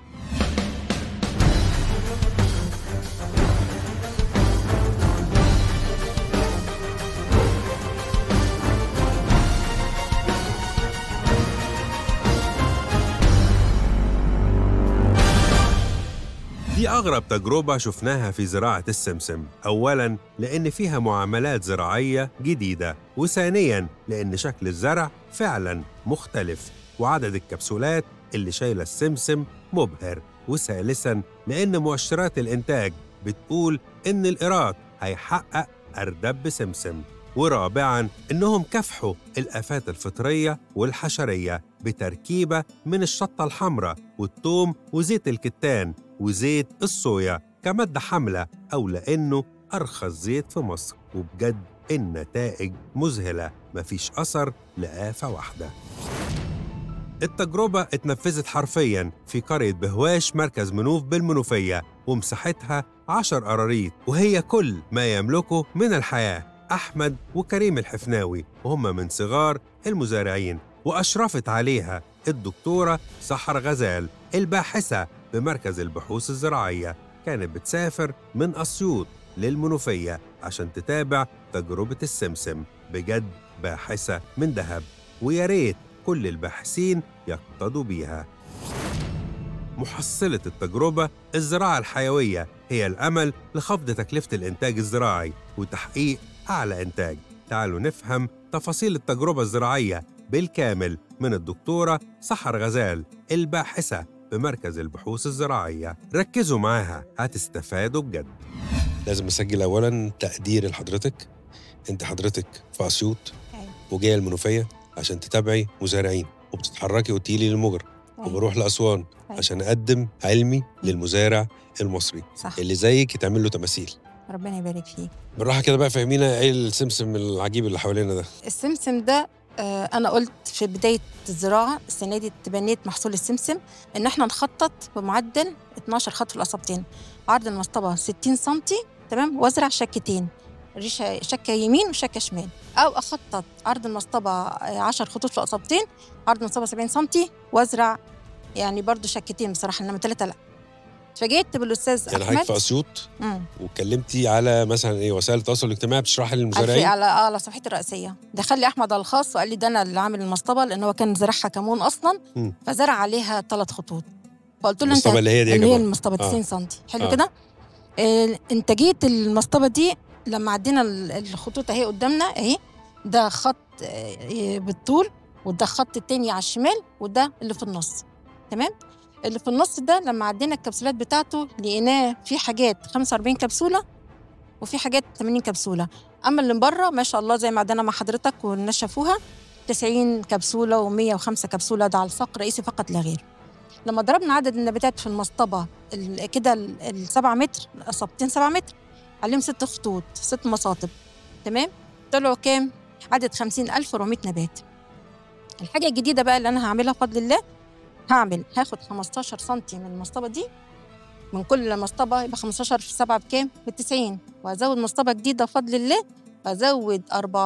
دي أغرب تجربة شفناها في زراعة السمسم أولاً لأن فيها معاملات زراعية جديدة وثانياً لأن شكل الزرع فعلاً مختلف وعدد الكبسولات اللي شايلة السمسم مبهر وثالثاً لأن مؤشرات الإنتاج بتقول إن الإيراد هيحقق أردب سمسم ورابعاً إنهم كافحوا الآفات الفطرية والحشرية بتركيبة من الشطة الحمراء والثوم وزيت الكتان وزيت الصويا كمادة حاملة أو لأنه أرخص زيت في مصر وبجد النتائج مذهلة مفيش أثر لآفة واحدة التجربة اتنفذت حرفياً في قرية بهواش مركز منوف بالمنوفية ومساحتها عشر قراريط وهي كل ما يملكه من الحياة أحمد وكريم الحفناوي وهم من صغار المزارعين وأشرفت عليها الدكتورة سحر غزال الباحثة بمركز البحوث الزراعية كانت بتسافر من أسيوط للمنوفية عشان تتابع تجربة السمسم بجد باحثة من ذهب ويا ريت كل الباحثين يقتدوا بيها محصلة التجربة الزراعة الحيوية هي الأمل لخفض تكلفة الإنتاج الزراعي وتحقيق أعلى إنتاج تعالوا نفهم تفاصيل التجربة الزراعية بالكامل من الدكتورة سحر غزال الباحثة بمركز البحوث الزراعية ركزوا معاها هتستفادوا بجد لازم اسجل اولا تقدير لحضرتك انت حضرتك في اسيوط
أيوة.
وجايه المنوفيه عشان تتابعي مزارعين وبتتحركي وتيلي للمجر
أيوة.
وبروح لاسوان
أيوة.
عشان اقدم علمي للمزارع المصري
صح
اللي زيك يتعمل له تماثيل
ربنا يبارك فيك
بالراحه كده بقى فاهمينا ايه السمسم العجيب اللي حوالينا ده
السمسم ده آه، انا قلت في بدايه الزراعه السنه دي تبنيت محصول السمسم ان احنا نخطط بمعدل 12 خط في القصبتين عرض المصطبه 60 سم تمام وازرع شكتين ريشه شكه يمين وشكه شمال او اخطط عرض المصطبه آه، 10 خطوط في القصبتين عرض المصطبه 70 سم وازرع يعني برضو شكتين بصراحه انما ثلاثه لا فجيت بالاستاذ
يعني حضرتك
احمد
في اسيوط
مم.
واتكلمتي على مثلا ايه وسائل التواصل الاجتماعي بتشرحي
على
للمزارعين
على على صفحتي الرئيسيه دخل لي احمد على الخاص وقال لي ده انا اللي عامل المصطبه لان هو كان زرعها كمون اصلا
مم.
فزرع عليها ثلاث خطوط فقلت له انت
المصطبه اللي هي دي يا
اللي هي
جماعه
المصطبه
آه.
90 سم حلو
آه.
كده آه، انتاجيه المصطبه دي لما عدينا ال- الخطوط اهي قدامنا اهي ده خط آه، بالطول وده خط التاني على الشمال وده اللي في النص تمام اللي في النص ده لما عدينا الكبسولات بتاعته لقيناه في حاجات 45 كبسوله وفي حاجات 80 كبسوله اما اللي من بره ما شاء الله زي ما عدنا مع حضرتك والناس شافوها 90 كبسوله و105 كبسوله ده على الساق رئيسي فقط لا غير لما ضربنا عدد النباتات في المصطبه ال- كده ال- السبعة متر قصبتين سبعة متر عليهم ست خطوط ست مصاطب تمام طلعوا كام عدد 50400 نبات الحاجه الجديده بقى اللي انا هعملها بفضل الله هعمل هاخد 15 سم من المصطبه دي من كل مصطبه يبقى 15 في 7 بكام؟ ب 90 وهزود مصطبه جديده بفضل الله هزود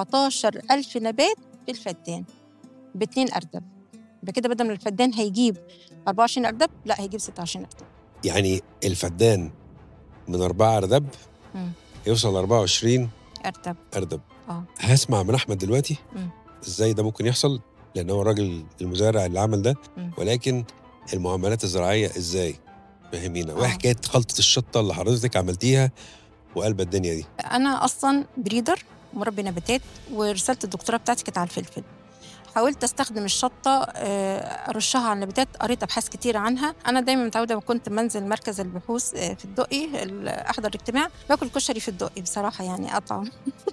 14000 نبات في الفدان باتنين اردب يبقى كده بدل ما الفدان هيجيب 24 اردب لا هيجيب 26 اردب
يعني الفدان من أربعة أردب
مم.
يوصل 24
اردب
أردب
اه
هسمع من أحمد دلوقتي
مم.
إزاي ده ممكن يحصل لأن هو الراجل المزارع اللي عمل ده
مم.
ولكن المعاملات الزراعية إزاي فهمينا
آه.
وإيه حكاية خلطة الشطة اللي حضرتك عملتيها وقلب الدنيا دي
انا اصلا بريدر مربي نباتات ورساله الدكتوراه بتاعتي كانت على الفلفل حاولت استخدم الشطه آه، ارشها على النباتات قريت ابحاث كتير عنها انا دايما متعوده لما كنت منزل مركز البحوث آه، في الدقي ال- احضر اجتماع باكل كشري في الدقي بصراحه يعني اطعم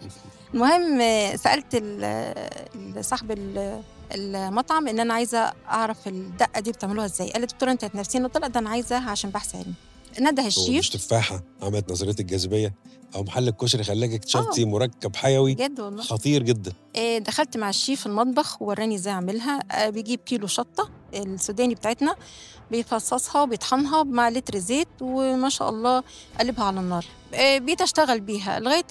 المهم آه، سالت ال- ال- صاحب ال- المطعم ان انا عايزه اعرف الدقه دي بتعملوها ازاي قال لي دكتوره انت هتنافسيني قلت لها ده انا عايزاها عشان بحث علمي نده
هو مش
الشيف
تفاحة عملت نظرية الجاذبية أو محل الكشري خلاك اكتشفتي مركب حيوي
بجد والله
خطير جدا
آه، دخلت مع الشيف المطبخ ووراني ازاي اعملها آه، بيجيب كيلو شطه السوداني بتاعتنا بيفصصها وبيطحنها مع لتر زيت وما شاء الله قلبها على النار آه، بقيت اشتغل بيها لغايه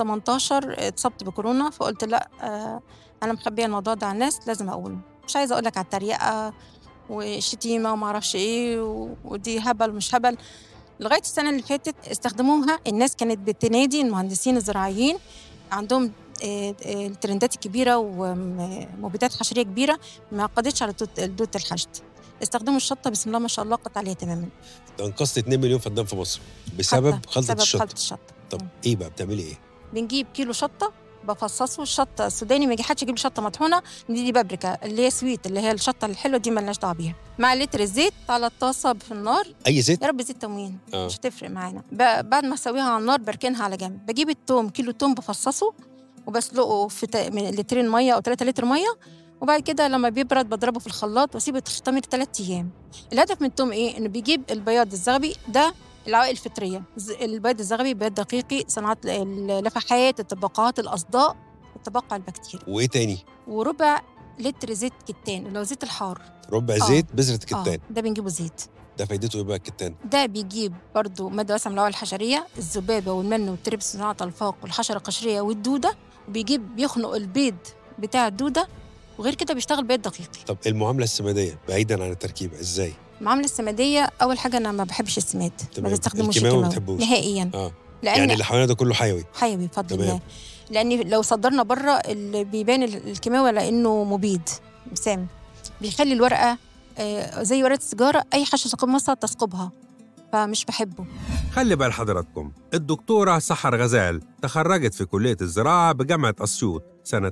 2018 اتصبت بكورونا فقلت لا آه، انا مخبيه الموضوع ده على الناس لازم اقوله مش عايزه اقول لك على التريقه والشتيمه وما اعرفش ايه و- ودي هبل ومش هبل لغايه السنه اللي فاتت استخدموها الناس كانت بتنادي المهندسين الزراعيين عندهم آه، آه، الترندات الكبيره ومبيدات حشريه كبيره ما قضتش على دوت- دوت الحشد استخدموا الشطه بسم الله ما شاء الله قط عليها تماما
ده انقذت 2 مليون فدان في مصر بسبب
حتى
خلطة
بسبب
الشطة
خلطه الشطه
طب
مم.
إيه بقى بتعملي إيه؟
بنجيب كيلو شطه بفصصه الشطه السوداني ما يجي حدش يجيب شطه مطحونه دي, دي بابريكا اللي هي سويت اللي هي الشطه الحلوه دي مالناش دعوه بيها مع لتر الزيت على الطاسه في النار
أي زيت؟
يا رب زيت تموين
آه.
مش هتفرق معانا ب- بعد ما اسويها على النار بركنها على جنب بجيب التوم كيلو توم بفصصه وبسلقه في تا- من لترين ميه او 3 لتر ميه وبعد كده لما بيبرد بضربه في الخلاط واسيبه يختمر 3 ايام الهدف من التوم ايه انه بيجيب البياض الزغبي ده العوائل الفطريه ز- البياض الزغبي بياض دقيقي صناعه اللفحات الطبقات الاصداء التبقع البكتيري
وإيه تاني؟
وربع لتر زيت كتان اللي هو زيت الحار
ربع
آه.
زيت بذرة كتان
اه ده بنجيبه زيت
ده فايدته إيه بقى الكتان؟
ده بيجيب برضو مادة واسعة من العوائل الحشرية الذبابة والمن والتربس صناعة الفاق والحشرة القشرية والدودة وبيجيب بيخنق البيض بتاع الدودة وغير كده بيشتغل بيض دقيقي
طب المعاملة السمادية بعيدا عن التركيبة إزاي؟
المعاملة السمادية أول حاجة أنا ما بحبش السماد ما
تمام.
بستخدموش
الكيماوي ما
الكيماوي
بتحبوش.
نهائيا
آه
لأن
يعني اللي حوالينا ده كله حيوي
حيوي بفضل
تمام.
الله لأن لو صدرنا بره اللي بيبان ال- الكيماوي لأنه مبيد سام بيخلي الورقة آه، زي ورقة السيجارة أي حشرة تقمصها تثقبها فمش بحبه
خلي بال حضراتكم الدكتورة سحر غزال تخرجت في كلية الزراعة بجامعة أسيوط سنة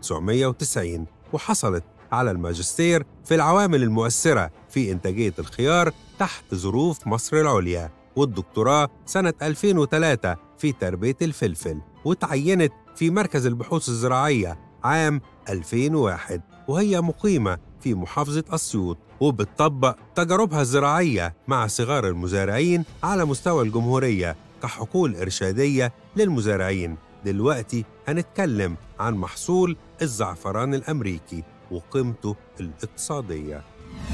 1990 وحصلت على الماجستير في العوامل المؤثرة في إنتاجية الخيار تحت ظروف مصر العليا والدكتوراه سنة 2003 في تربية الفلفل وتعينت في مركز البحوث الزراعية عام 2001 وهي مقيمة في محافظة أسيوط وبتطبق تجاربها الزراعية مع صغار المزارعين على مستوى الجمهورية كحقول إرشادية للمزارعين دلوقتي هنتكلم عن محصول الزعفران الأمريكي وقيمته الاقتصادية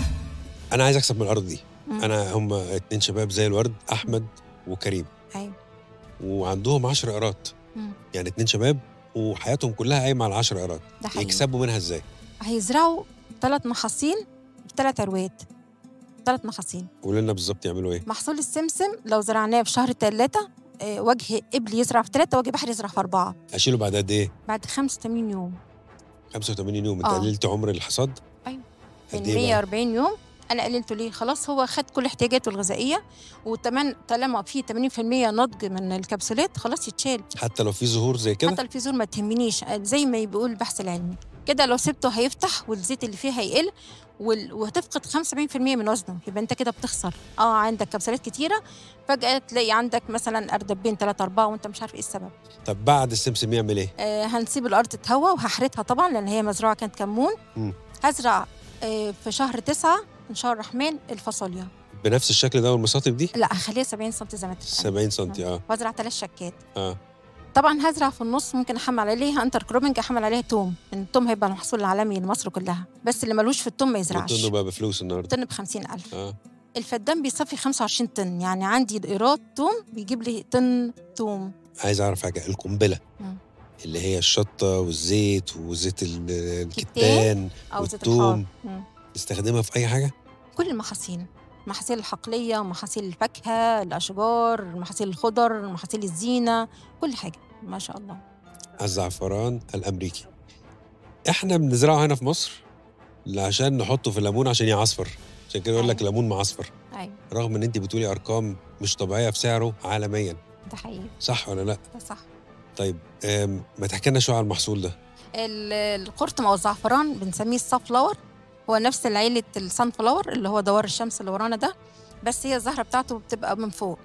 أنا عايز أكسب من الأرض دي
مم.
أنا هم اتنين شباب زي الورد أحمد وكريم
أيوة.
وعندهم عشر قيراط
مم.
يعني اتنين شباب وحياتهم كلها قايمة على العشر قيراط
ده حقيقي
يكسبوا منها إزاي؟
هيزرعوا ثلاث محاصيل بثلاث عروات ثلاث محاصيل
قول لنا بالظبط يعملوا ايه
محصول السمسم لو زرعناه في شهر ثلاثة آه، وجه قبل يزرع في ثلاثة وجه بحر يزرع في أربعة
اشيله بعد قد ايه
بعد 85 يوم
85 يوم انت
آه.
قللت عمر الحصاد
أيوة.
قد
من
ايه بقى
140 يوم انا قللته ليه خلاص هو خد كل احتياجاته الغذائيه وكمان طالما في 80% نضج من الكبسولات خلاص يتشال
حتى لو في ظهور زي كده
حتى الفيزور ما تهمنيش زي ما بيقول البحث العلمي كده لو سبته هيفتح والزيت اللي فيه هيقل وال- وهتفقد 75% من وزنه يبقى انت كده بتخسر اه عندك كبسولات كتيره فجاه تلاقي عندك مثلا اردبين 3 4 وانت مش عارف ايه السبب
طب بعد السمسم يعمل ايه
آه هنسيب الارض تتهوى وهحرتها طبعا لان هي مزروعه كانت كمون
مم.
هزرع آه في شهر تسعة ان شاء الرحمن الفاصوليا
بنفس الشكل ده والمصاطب دي
لا هخليها 70 سم زي ما اتفقنا
70 سم اه
وازرع ثلاث شكات
اه
طبعا هزرع في النص ممكن احمل عليها انتر كروبنج احمل عليها توم لان التوم هيبقى المحصول العالمي لمصر كلها بس اللي ملوش في التوم ما يزرعش
والطن بقى بفلوس النهارده
طن ب 50000
اه
الفدان بيصفي 25 طن يعني عندي ايراد توم بيجيب لي طن توم
عايز اعرف حاجه القنبله
مم.
اللي هي الشطه والزيت وزيت ال- الكتان
او زيت
والثوم.
الحار مم.
تستخدمها في اي حاجه
كل المحاصيل محاصيل الحقلية محاصيل الفاكهة الأشجار محاصيل الخضر محاصيل الزينة كل حاجة ما شاء الله
الزعفران الامريكي احنا بنزرعه هنا في مصر عشان نحطه في الليمون عشان يعصفر عشان كده يقول لك
أيوة.
ليمون معصفر
أيوة
رغم ان انت بتقولي ارقام مش طبيعيه في سعره عالميا
ده حقيقي
صح ولا لا
ده صح
طيب آم، ما تحكي لنا شويه على المحصول ده
ال- القرطم او الزعفران بنسميه الصن فلاور هو نفس عيلة الصن فلاور اللي هو دوار الشمس اللي ورانا ده بس هي الزهرة بتاعته بتبقى من فوق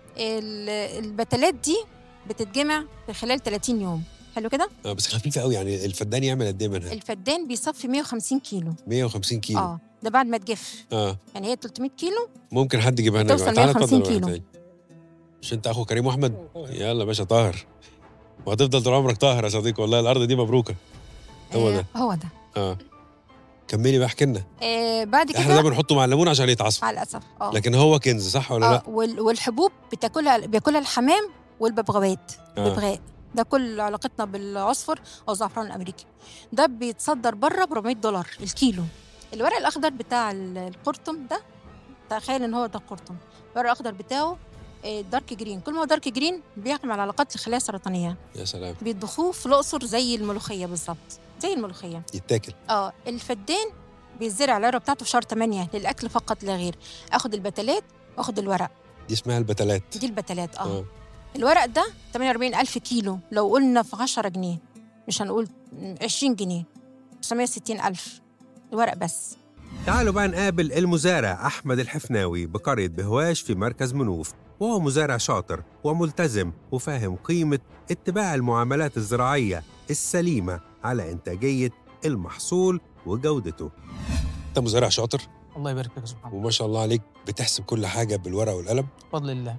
ال- البتلات دي بتتجمع في خلال 30 يوم حلو كده
آه بس خفيفه قوي يعني الفدان يعمل قد ايه منها
الفدان بيصفي 150 كيلو
150 كيلو
اه ده بعد ما تجف
اه
يعني هي 300 كيلو
ممكن حد يجيبها لنا يا
توصل
جماعة. تعالى
150
اتفضل يا
كيلو.
واحد تاني. مش انت اخو كريم احمد يلا باشا طاهر وهتفضل طول عمرك طاهر يا صديقي والله الارض دي مبروكه هو
آه
ده
هو ده
اه كملي بقى احكي لنا
آه بعد
احنا ده
كده
بنحطه مع الليمون عشان يتعصف
مع الاسف اه
لكن هو كنز صح ولا
اه
لا
وال- والحبوب بتاكلها بياكلها الحمام والببغاوات
آه.
الببغاء ده كل علاقتنا بالعصفر او الزعفران الامريكي ده بيتصدر بره ب 400 دولار الكيلو الورق الاخضر بتاع ال- القرطم ده تخيل ان هو ده القرطم الورق الاخضر بتاعه آه، دارك جرين كل ما هو دارك جرين بيعمل علاقات الخلايا السرطانيه
يا سلام
بيطبخوه في الاقصر زي الملوخيه بالظبط زي الملوخيه
يتاكل
اه الفدان بيزرع العروه بتاعته في شهر 8 للاكل فقط لا غير اخد البتلات واخد الورق
دي اسمها البتلات
دي البتلات اه,
آه.
الورق ده 48 ألف كيلو لو قلنا في 10 جنيه مش هنقول 20 جنيه 960 ألف الورق بس
تعالوا بقى نقابل المزارع أحمد الحفناوي بقرية بهواش في مركز منوف وهو مزارع شاطر وملتزم وفاهم قيمة اتباع المعاملات الزراعية السليمة على إنتاجية المحصول وجودته أنت مزارع شاطر
الله يبارك فيك سبحان الله
وما شاء الله عليك بتحسب كل حاجة بالورقة والقلم
بفضل الله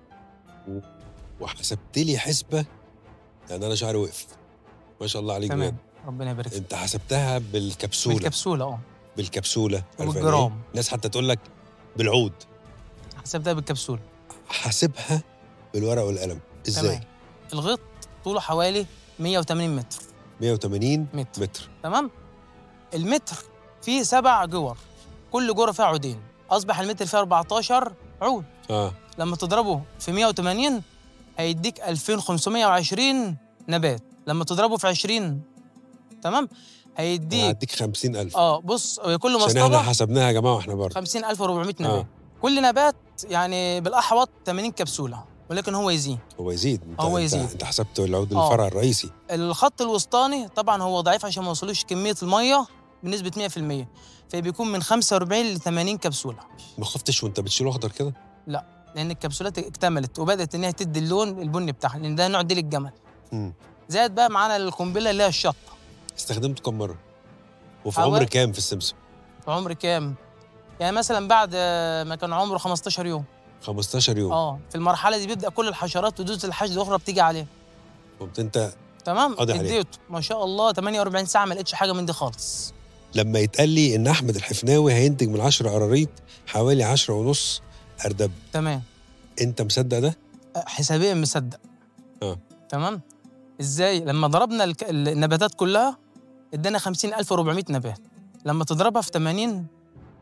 وحسبت لي حسبة يعني أنا شعري وقف ما شاء الله عليك
تمام
بجد
ربنا يبارك فيك
أنت حسبتها بالكبسولة
بالكبسوله اه
بالكبسولة عارف يعني إيه؟
والجرام
ناس حتى تقول لك بالعود
حسبتها بالكبسوله
حاسبها بالورقه والقلم ازاي
تمام الغيط طوله حوالي 180 متر
180
متر
متر
تمام المتر فيه سبع جور كل جوره فيها عودين اصبح المتر فيه 14 عود
اه
لما تضربه في 180 هيديك 2520 نبات لما تضربه في 20 تمام هيديك
هديك 50000
اه بص هي كل
عشان احنا
مصطبه
حسبناها يا جماعه واحنا بره
50400 نبات
آه.
كل نبات يعني بالاحوط 80 كبسوله ولكن هو يزيد
هو يزيد انت
هو
انت,
يزيد.
انت حسبت العود
آه.
الفرع الرئيسي
الخط الوسطاني طبعا هو ضعيف عشان ما يوصلوش كميه الميه بنسبه 100% فبيكون من 45 ل 80 كبسوله
ما خفتش وانت بتشيله اخضر كده
لان الكبسولات اكتملت وبدات ان هي تدي اللون البني بتاعها لان ده نوع ديل الجمل
مم.
زائد بقى معانا القنبله اللي هي الشطه
استخدمته كم مره وفي
حوالي-
عمر كام في السمسم
في عمر كام يعني مثلا بعد آه، ما كان عمره 15 يوم
15 يوم
اه في المرحله دي بيبدا كل الحشرات ودوس الحشد الاخرى بتيجي عليه
قمت انت
تمام
قاضي عليه.
اديته ما شاء الله 48 ساعه ما لقيتش حاجه من دي خالص
لما يتقال لي ان احمد الحفناوي هينتج من 10 قراريط حوالي 10 ونص اردب
تمام
انت مصدق ده
حسابيا مصدق
آه.
تمام ازاي لما ضربنا الك... النباتات كلها ادانا 50400 نبات لما تضربها في 80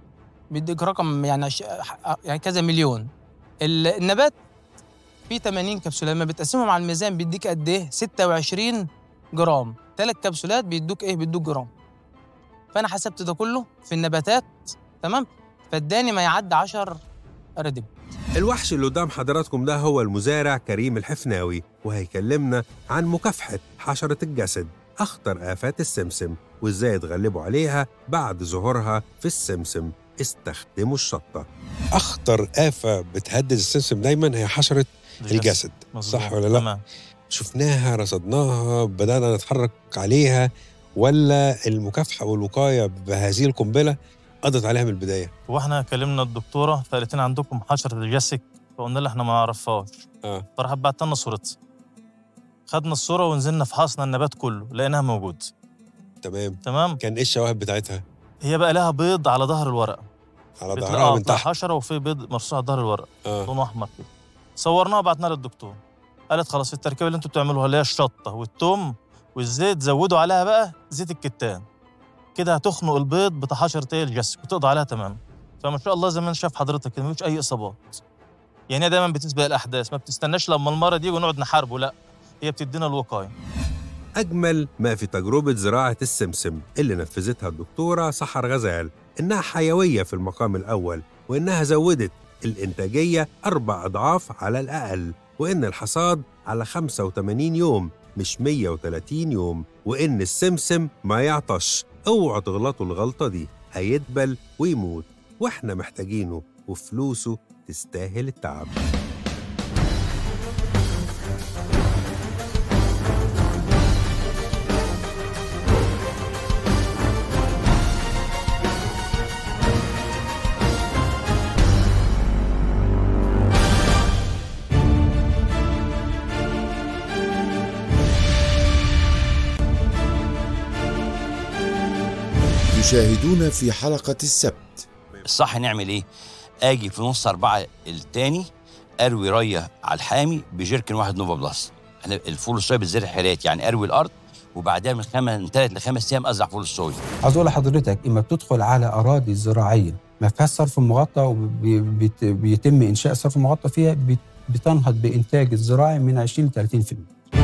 بيديك رقم يعني عش... يعني كذا مليون ال- النبات فيه 80 كبسوله لما بتقسمهم على الميزان بيديك قد ايه 26 جرام ثلاث كبسولات بيدوك ايه بيدوك جرام فانا حسبت ده كله في النباتات تمام فاداني ما يعدي 10 اردب
الوحش اللي قدام حضراتكم ده هو المزارع كريم الحفناوي وهيكلمنا عن مكافحة حشرة الجسد أخطر آفات السمسم وإزاي يتغلبوا عليها بعد ظهورها في السمسم استخدموا الشطة أخطر آفة بتهدد السمسم دايما هي حشرة الجسد
مظبوط.
صح ولا لا؟
تمام
شفناها رصدناها بدأنا نتحرك عليها ولا المكافحة والوقاية بهذه القنبلة قضت عليها من البداية
واحنا كلمنا الدكتوره فقالت لنا عندكم حشره الجسك فقلنا لها احنا ما نعرفهاش
آه.
فراحت بعت لنا صورتها خدنا الصوره ونزلنا فحصنا النبات كله لقيناها موجود
تمام
تمام
كان إيه الشواهد بتاعتها؟
هي بقى لها بيض على ظهر الورقه
على
بتلاقي-
ظهرها
آه،
من
بتلاقي
تحت
حشره وفي بيض مرصوص على ظهر الورقه
آه.
لونه احمر كده صورناها وبعتناها للدكتور قالت خلاص التركيبه اللي انتوا بتعملوها اللي هي الشطه والثوم والزيت زودوا عليها بقى زيت الكتان كده هتخنق البيض بتاع حشره ايه الجسك وتقضي عليها تماما فما شاء الله زي ما انت شايف حضرتك كده مفيش اي اصابات يعني هي دايما بتسبق الاحداث ما بتستناش لما المرض يجي ونقعد نحاربه لا هي بتدينا الوقايه
أجمل ما في تجربة زراعة السمسم اللي نفذتها الدكتورة سحر غزال إنها حيوية في المقام الأول وإنها زودت الإنتاجية أربع أضعاف على الأقل وإن الحصاد على 85 يوم مش 130 يوم وإن السمسم ما يعطش اوعوا تغلطوا الغلطة دي هيدبل ويموت وإحنا محتاجينه وفلوسه تستاهل التعب
تشاهدون في حلقة السبت
الصح نعمل ايه؟ اجي في نص اربعه التاني اروي ريه على الحامي بجيركن واحد نوفا بلس احنا الفول الصويا بتزرع حالات يعني اروي الارض وبعدها من خمس من ثلاث لخمس ايام ازرع فول الصويا
عاوز اقول لحضرتك اما بتدخل على اراضي زراعيه ما فيهاش صرف مغطى وبيتم انشاء صرف مغطى فيها بت- بتنهض بانتاج الزراعي من 20 ل 30%